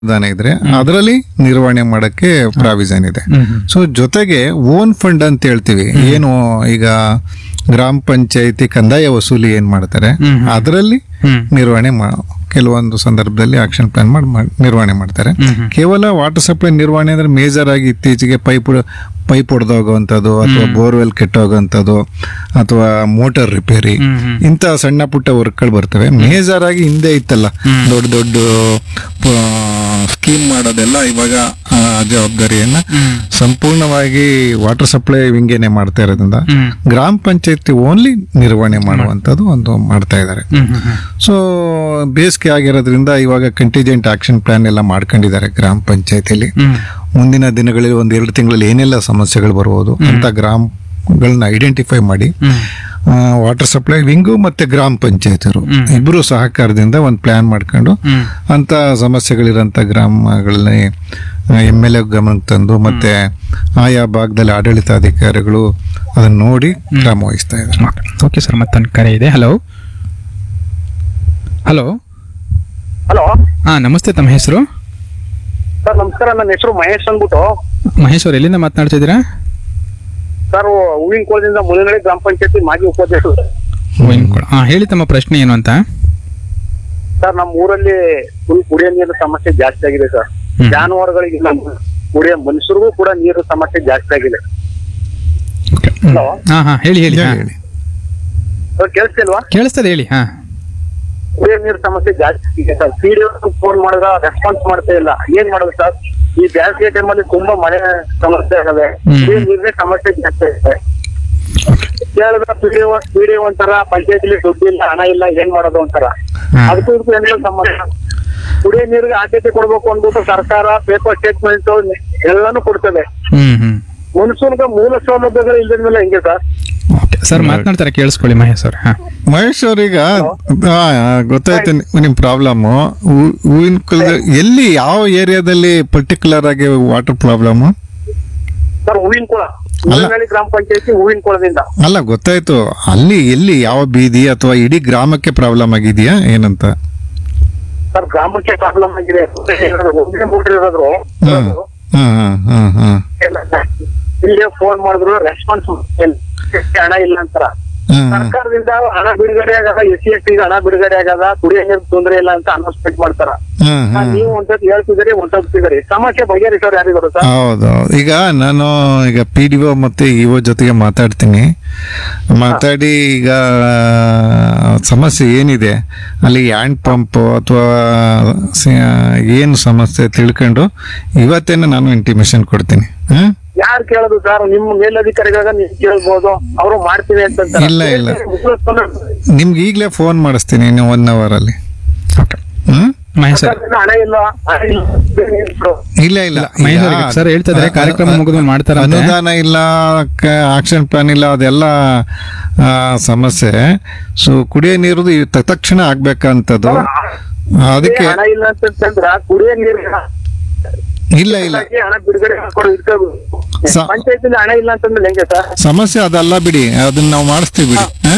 ಅನುದಾನ ಇದ್ರೆ ಅದರಲ್ಲಿ ನಿರ್ವಹಣೆ ಮಾಡಕ್ಕೆ ಪ್ರಾವಿಷನ್ ಇದೆ ಹ್ಮ್ ಹ್ಮ್. ಸೊ ಜೊತೆಗೆ ಓನ್ ಫಂಡ್ ಅಂತ ಹೇಳ್ತೀವಿ ಏನು ಈಗ ಗ್ರಾಮ ಪಂಚಾಯತಿ ಕಂದಾಯ ವಸೂಲಿ ಏನ್ ಮಾಡ್ತಾರೆ ಹ್ಮ್ ಹ್ಮ್. ಅದರಲ್ಲಿ ಹ್ಮ್ ನಿರ್ವಹಣೆ ಮಾ ಕೆಲವೊಂದು ಸಂದರ್ಭದಲ್ಲಿ ಆಕ್ಷನ್ ಪ್ಲಾನ್ ಮಾಡಿ ಮಾಡ್- ನಿರ್ವಹಣೆ ಮಾಡ್ತಾರೆ ಹ್ಮ್ ಹ್ಮ್. ಕೇವಲ ವಾಟರ್ ಸಪ್ಲೈ ನಿರ್ವಹಣೆ ಅಂದ್ರೆ ಮೇಜರ್ ಆಗಿ ಇತ್ತೀಚೆಗೆ ಪೈಪ್ ಪೈಪ್ ಹೊಡೆದೋಗುವಂಥದ್ದು ಅಥವಾ ಬೋರ್ವೆಲ್ ಕೆಟ್ಟೋಗುವಂಥದ್ದು ಅಥವಾ ಮೋಟಾರ್ ರಿಪೇರಿ ಹ್ಮ್ ಹ್ಮ್. ಇಂಥ ಸಣ್ಣ ಪುಟ್ಟ ವರ್ಕ್ಗಳು ಬರ್ತವೆ ಮೇಜರ್ ಆಗಿ ಹಿಂದೆ ಇತ್ತಲ್ಲ ದೊಡ್ಡ ದೊಡ್ಡ ಸ್ಕೀಮ್ ಮಾಡೋದೆಲ್ಲ ಇವಾಗ ಆ ಜವಾಬ್ದಾರಿಯನ್ನ ಹ್ಮ್. ಸಂಪೂರ್ಣವಾಗಿ ವಾಟರ್ ಸಪ್ಲೈ ವಿಂಗೇನೆ ಮಾಡ್ತಾ ಇರೋದ್ರಿಂದ ಹ್ಮ್. ಗ್ರಾಮ ಪಂಚಾಯತಿ ಓನ್ಲಿ ನಿರ್ವಹಣೆ ಮಾಡುವಂಥದ್ದು ಒಂದು ಮಾಡ್ತಾ ಇದ್ದಾರೆ ಹ್ಮ್ ಹ್ಮ್ ಹ್ಮ್. ಸೊ ಬೇಸಿಗೆ ಆಗಿರೋದ್ರಿಂದ ಇವಾಗ ಕಂಟಿಜೆಂಟ್ ಆಕ್ಷನ್ ಪ್ಲಾನ್ ಎಲ್ಲ ಮಾಡ್ಕೊಂಡಿದ್ದಾರೆ ಗ್ರಾಮ ಪಂಚಾಯತಿಯಲ್ಲಿ ಹ್ಮ್. ಮುಂದಿನ ದಿನಗಳಲ್ಲಿ ಒಂದು ಎರಡು ತಿಂಗಳಲ್ಲಿ ಏನೆಲ್ಲ ಸಮಸ್ಯೆಗಳು ಬರ್ಬೋದು ಅಂತ ಗ್ರಾಮಗಳನ್ನ ಐಡೆಂಟಿಫೈ ಮಾಡಿ ಹ್ಮ್. ವಾಟರ್ ಸಪ್ಲೈ ವಿಂಗು ಮತ್ತೆ ಗ್ರಾಮ ಪಂಚಾಯತಿರು ಇಬ್ಬರು ಸಹಕಾರದಿಂದ ಒಂದು ಪ್ಲಾನ್ ಮಾಡ್ಕೊಂಡು ಹ್ಮ್. ಅಂತ ಸಮಸ್ಯೆಗಳಿರೋಂಥ ಗ್ರಾಮಗಳಲ್ಲಿ ಎಮ್ ಎಲ್ ಎ ಗಮನಕ್ಕೆ ತಂದು ಮತ್ತೆ ಆಯಾ ಭಾಗದಲ್ಲಿ ಆಡಳಿತಾಧಿಕಾರಿಗಳು ಅದನ್ನ ನೋಡಿ ಕ್ರಮ ವಹಿಸ್ತಾ ಇದ್ದಾರೆ ಓಕೆ ಸರ್ ಮತ್ತೊಂದು ಕರೆ ಇದೆ ಹಲೋ ಹಲೋ ಹಲೋ ಹಾ ನಮಸ್ತೆ ತಮ್ಮ ಹೆಸರು ಸರ್ ನಮಸ್ಕಾರ ನನ್ನ ಹೆಸರು ಮಹೇಶ್ ಅಂದ್ಬಿಟ್ಟು ಮಹೇಶ್ ಅವ್ರು ಎಲ್ಲಿಂದ ಮಾತನಾಡ್ತಿದ್ದೀರಾ ಸರ್ ಹೂವಿನ ಕೋಳದಿಂದ ಮುನಿನಳ್ಳಿ ಗ್ರಾಮ ಪಂಚಾಯತಿ ಮಾಜಿ ಉಪಾಧ್ಯಕ್ಷರು ಹೂವಿನಕೊಳ. ಹಾ ಹೇಳಿ ತಮ್ಮ ಪ್ರಶ್ನೆ ಏನು ಅಂತ ಸರ್ ನಮ್ಮ ಊರಲ್ಲಿ ಫುಲ್ ಕುಡಿಯೋ ನೀರಿನ ಸಮಸ್ಯೆ ಜಾಸ್ತಿ ಆಗಿದೆ ಸರ್ ಹ್ಮ್. ಜಾನುವಾರುಗಳಿಗೆ ನಮ್ಮ ಕುಡಿಯೋ ಮನುಷ್ಯರಿಗೂ ಕೂಡ ನೀರು ಸಮಸ್ಯೆ ಜಾಸ್ತಿ ಆಗಿದೆ ಹ್ಮ್. ಹಲೋ ಹಾ ಹಾ ಹೇಳಿ ಹೇಳಿ ಹಾ. ಹೇಳಿ ಸರ್ ಕೇಳಿಸ್ತಿಲ್ವಾ ಕೇಳಿಸ್ತದೆ ಹೇಳಿ ಹಾ ಕುಡಿಯೋ ನೀರು ಸಮಸ್ಯೆ ಜಾಸ್ತಿ ಇದೆ ಸರ್ ಪಿ ಡಿ ಫೋನ್ ಮಾಡಿದ್ರ ರೆಸ್ಪಾನ್ಸ್ ಮಾಡ್ತಾ ಇಲ್ಲ ಏನ್ ಮಾಡೋದು ಸರ್ ಈ ಬೇಸಿಗೆ ಟೈಮಲ್ಲಿ ತುಂಬಾ ಮಳೆ ಸಮಸ್ಯೆ ಆಗದೆ ಹ್ಮ್. ಕುಡಿಯೋ ನೀರಿನ ಸಮಸ್ಯೆ ಜಾಸ್ತಿ ಇದೆ ಕೇಳಿದ್ರೆ ಪಿ ಡಿ ಪಿ ಡಿ ಒಂಥರ ಪಂಚಾಯತಿಲಿ ದುಡ್ಡು ಇಲ್ಲ ಹಣ ಇಲ್ಲ ಏನ್ ಮಾಡೋದು ಒಂಥರ ಹಾ. ಅದಕ್ಕೂ ಇದಕ್ಕೂ ಏನಿಲ್ಲ ಸಂಬಂಧ ಕುಡಿಯೋ ನೀರಿಗೆ ಆದ್ಯತೆ ಕೊಡ್ಬೇಕು ಅಂದ್ಬಿಟ್ಟು ಸರ್ಕಾರ ಪೇಪರ್ ಸ್ಟೇಟ್ಮೆಂಟ್ ಎಲ್ಲಾನು ಕೊಡ್ತದೆ ಹ್ಮ್ ಹ್ಮ್ ಮನುಷ್ಯನಿಗೆ ಮೂಲ ಸೌಲಭ್ಯಗಳು ಇಲ್ಲದ ಮೇಲೆ ಹೆಂಗೆ ಸರ್ ಓಕೆ ಸರ್ ಮಾತನಾಡ್ತಾರೆ ಕೇಳಿಸ್ಕೊಳ್ಳಿ ಮಹೇಶ್ ಅವ್ರು ಹಾ ಮಹೇಶ್ ಅವ್ರೀಗ ಆ, ಗೊತ್ತಾಯ್ತು ನಿ- ನಿಮ್ ಪ್ರಾಬ್ಲಮ್ ಹೂವಿನ ಕುಲದ ಎಲ್ಲಿ ಯಾವ ಏರಿಯಾದಲ್ಲಿ ಪರ್ಟಿಕ್ಯುಲರ್ ಆಗಿ ವಾಟರ್ ಪ್ರಾಬ್ಲಮ್ ಸರ್ ಹೂವಿನ ಕುಳ ಮುಳ್ಳನಳ್ಳಿ ಗ್ರಾಮ ಪಂಚಾಯತಿ ಹೂವಿನ ಕುಳದಿಂದ ಅಲ್ಲ ಗೊತ್ತಾಯ್ತು ಅಲ್ಲಿ ಎಲ್ಲಿ ಯಾವ ಬೀದಿ ಅಥವಾ ಇಡೀ ಗ್ರಾಮಕ್ಕೆ ಪ್ರಾಬ್ಲಮ್ ಆಗಿದೆಯಾ ಏನಂತ ಸರ್ ಗ್ರಾಮಕ್ಕೆ ಪ್ರಾಬ್ಲಮ್ ಆಗಿದೆ ಒಂದೇ ಮೋಟರ್ ಇರೋದ್ರು ಹ್ಮ್ ಹ್ಮ್ ಹ್ಮ್ ಹ್ಮ್ ಹ್ಮ್ ಇಲ್ಲಿ ಫೋನ್ ಮಾಡಿದ್ರು ರೆಸ್ಪಾನ್ಸ್ ಹಣ ಇಲ್ಲ ಅಂತಾರ ಹ್ಮ್ ಹ್ಮ್ ಸರ್ಕಾರದಿಂದ ಹಣ ಬಿಡುಗಡೆ ಆಗದ ಎಸ್ ಸಿ ಎಸ್ ಟಿ ಹಣ ಬಿಡುಗಡೆ ಆಗದ ಕುಡಿಯೋ ನೀರು ತೊಂದರೆ ಇಲ್ಲ ಅಂತ ಅನೌನ್ಸ್ಮೆಂಟ್ ಮಾಡ್ತಾರ ಹ್ಮ್ ಹ್ಮ್ ನೀವು ಒಂದ್ಸತಿ ಹೇಳ್ತಿದ್ದೀರಿ ಒಂದ್ಸತಿ ಸಮಸ್ಯೆ ಬಗೆಹರಿಸೋರು ಯಾರಿಗೂ ಸರ್ ಹೌದು ಈಗ ನಾನು ಈಗ ಪಿ ಡಿ ಒ ಮತ್ತೆ ಇ ಒ ಜೊತೆಗೆ ಮಾತಾಡ್ತೀನಿ ಮಾತಾಡಿ ಈಗ ಸಮಸ್ಯೆ ಏನಿದೆ ಅಲ್ಲಿ ಹ್ಯಾಂಡ್ ಪಂಪ್ ಅಥವಾ ಏನು ಸಮಸ್ಯೆ ತಿಳ್ಕೊಂಡು ಇವತ್ತೇನೆ ನಾನು ಇಂಟಿಮೇಷನ್ ಕೊಡ್ತೀನಿ ಹ್ಮ್ ಯಾರು ಕೇಳೋದು ಸರ್ ನಿಮ್ಮ ಮೇಲಧಿಕಾರಿಗಳಾಗ ನೀವು ಕೇಳ್ಬೋದು ಅವರು ಮಾಡ್ತೀವಿ ಅಂತ ಇಲ್ಲ, ಇಲ್ಲ. ನಿಮ್ಗೆ ಈಗಲೇ ಫೋನ್ ಮಾಡಿಸ್ತೀನಿ ಇನ್ನು ಒನ್ ಅವರಲ್ಲಿ ಓಕೆ ಹ್ಮ್ ಮಹೇಶ್ ಸರ್ ಹಣ ಇಲ್ಲ ಹಣ ಇಲ್ಲ ಇಲ್ಲ ಇಲ್ಲ ಮಹೇಶ್ ಈಗ ಅವ್ರಿಗೆ ಸರ್ ಹೇಳ್ತಾ ಇದ್ದಾರೆ ಕಾರ್ಯಕ್ರಮ ಮುಗಿದ್ಮೇಲೆ ಮಾಡ್ತಾರಂತೆ. ಅನುದಾನ ಇಲ್ಲ ಆಕ್ಷನ್ ಪ್ಲಾನ್ ಇಲ್ಲ ಅದೆಲ್ಲ ಆ, ಸಮಸ್ಯೆ ಸೊ ಕುಡಿಯೋ ನೀರು ತಕ್ಷಣ ಆಗ್ಬೇಕಂತದ್ದು ಅದಕ್ಕೆ ಹಣ ಇಲ್ಲ ಅಂತಂದ್ರ ಕುಡಿಯೋ ನೀರು ಇಲ್ಲ ಇಲ್ಲ ಹಣ ಬಿಡುಗಡೆ ಮಾಡ್ಕೊಂಡು ಇಟ್ಕೋಬೇಕು ಸ- ಪಂಚಾಯತಿಲಿ ಹಣ ಇಲ್ಲ ಅಂತಂದ್ರೆ ಹೆಂಗೆ ಸರ್ ಸಮಸ್ಯೆ ಅದಲ್ಲ ಬಿಡಿ ಅದನ್ನ ನಾವು ಮಾಡಿಸ್ತೀವಿ ಬಿಡಿ ಹ?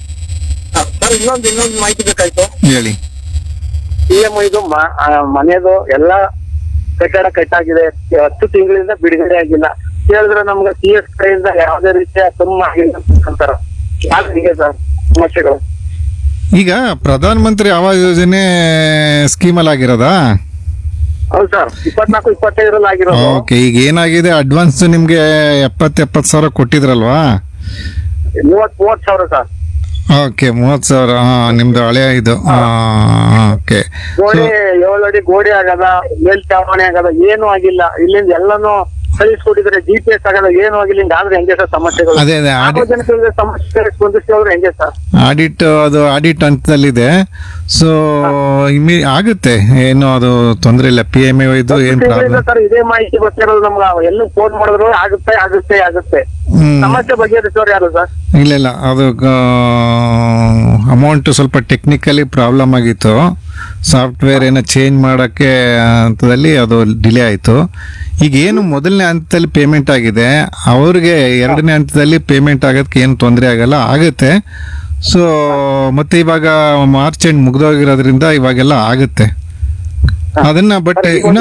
ಸರ್ ಇನ್ನೊಂದು ಇನ್ನೊಂದು ಮಾಹಿತಿ ಬೇಕಾಯ್ತು ಹೇಳಿ ಇ ಎಂ ಐದು ಮನೆದು ಎಲ್ಲ ಕಟ್ಟಡ ಕಟ್ಟಾಗಿದೆ ಹತ್ತು ತಿಂಗಳಿಂದ ಬಿಡುಗಡೆ ಆಗಿಲ್ಲ ಕೇಳಿದ್ರೆ ನಮ್ಗೆ ಸಿ ಎಸ್ ಕಡೆಯಿಂದ ಯಾವುದೇ ರೀತಿಯ ತುಂಬ ಆಗಿಲ್ಲ ಅಂತಾರ ಯಾಕೆ ಸರ್ ಸಮಸ್ಯೆಗಳು ಈಗ ಪ್ರಧಾನ ಮಂತ್ರಿ ಆವಾಸ್ ಯೋಜನೆ ಸ್ಕೀಮಲ್ಲಿ ಆಗಿರೋದಾ ಹೌದು ಸರ್ ಇಪ್ಪತ್ನಾಲ್ಕು ಇಪ್ಪತ್ತೈದರಲ್ಲಿ ಆಗಿರೋದು ಓಕೆ ಈಗ ಏನಾಗಿದೆ ಅಡ್ವಾನ್ಸ್ ನಿಮ್ಗೆ ಎಪ್ಪತ್ತು ಎಪ್ಪತ್ತು ಸಾವಿರ ಕೊಟ್ಟಿದ್ರಲ್ವಾ ಮೂವತ್ ಮೂವತ್ ಸಾವಿರ ಸರ್ ಓಕೆ ಮೂವತ್ತು ಸಾವಿರ ಹಾ ನಿಮ್ದು ಹಳೆ ಇದು ಓಕೆ ಗೋಡೆ ಏಳು ಅಡಿ ಗೋಡೆ ಆಗದ ಮೇಲ್ಚಾವಣಿ ಆಗದ ಏನು ಆಗಿಲ್ಲ ಇಲ್ಲಿಂದ ಎಲ್ಲಾನು ಕಳಿಸ್ಕೊಟ್ಟಿದ್ರೆ ಜಿ ಪಿ ಎಸ್ ಆಗದ ಏನು ಆಗಿಲ್ಲ ಹಿಂಗ ಆದ್ರೆ ಹೆಂಗೆ ಸರ್ ಸಮಸ್ಯೆಗಳು ಅದೇ ಅದೇ ಆಡಿ ಸಾರ್ವಜನಿಕರಿಗೆ ಸಮಸ್ಯೆ ಸ್ಪಂದಿಸಿದ್ರೆ ಹೆಂಗೆ ಸರ್ ಆಡಿಟ್ ಅದು ಆಡಿಟ್ ಹಂತದಲ್ಲಿದೆ ಸೊ ಇಮಿ ಆಗುತ್ತೆ ಏನು ಅದು ತೊಂದರೆ ಇಲ್ಲ ಪಿ ಎಮ್ ಇದು ಏನು ಪ್ರಾಬ್ಲಮ್ ಸರ್ ಇದೇ ಮಾಹಿತಿ ಗೊತ್ತಿರೋದು ನಮ್ಗೆ ಎಲ್ಲ ಫೋನ್ ಮಾಡಿದ್ರು ಆಗುತ್ತೆ ಆಗುತ್ತೆ ಆಗುತ್ತೆ ಹ್ಮ್ ಸಮಸ್ಯೆ ಬಗೆಹರಿಸೋರು ಯಾರು ಸರ್ ಇಲ್ಲ ಇಲ್ಲ ಅದು ಅಮೌಂಟ್ ಸ್ವಲ್ಪ ಟೆಕ್ನಿಕಲಿ ಪ್ರಾಬ್ಲಮ್ ಆಗಿತ್ತು ಸಾಫ್ಟ್ವೇರ್ ಏನೋ ಚೇಂಜ್ ಮಾಡೋಕ್ಕೆ ಹಂತದಲ್ಲಿ ಅದು ಡಿಲೇ ಆಯಿತು ಈಗ ಏನು ಮೊದಲನೇ ಹಂತದಲ್ಲಿ ಪೇಮೆಂಟ್ ಆಗಿದೆ ಅವ್ರಿಗೆ ಎರಡನೇ ಹಂತದಲ್ಲಿ ಪೇಮೆಂಟ್ ಆಗೋದಕ್ಕೆ ಏನು ತೊಂದರೆ ಆಗಲ್ಲ ಆಗುತ್ತೆ ಸೊ ಮತ್ತೆ ಇವಾಗ ಮಾರ್ಚ್ ಎಂಡ್ ಮುಗ್ದೋಗಿರೋದ್ರಿಂದ ಇವಾಗೆಲ್ಲ ಆಗುತ್ತೆ ಅದನ್ನ ಬಟ್ ಸರ್, ಈಗ ಇನ್ನೊಂದು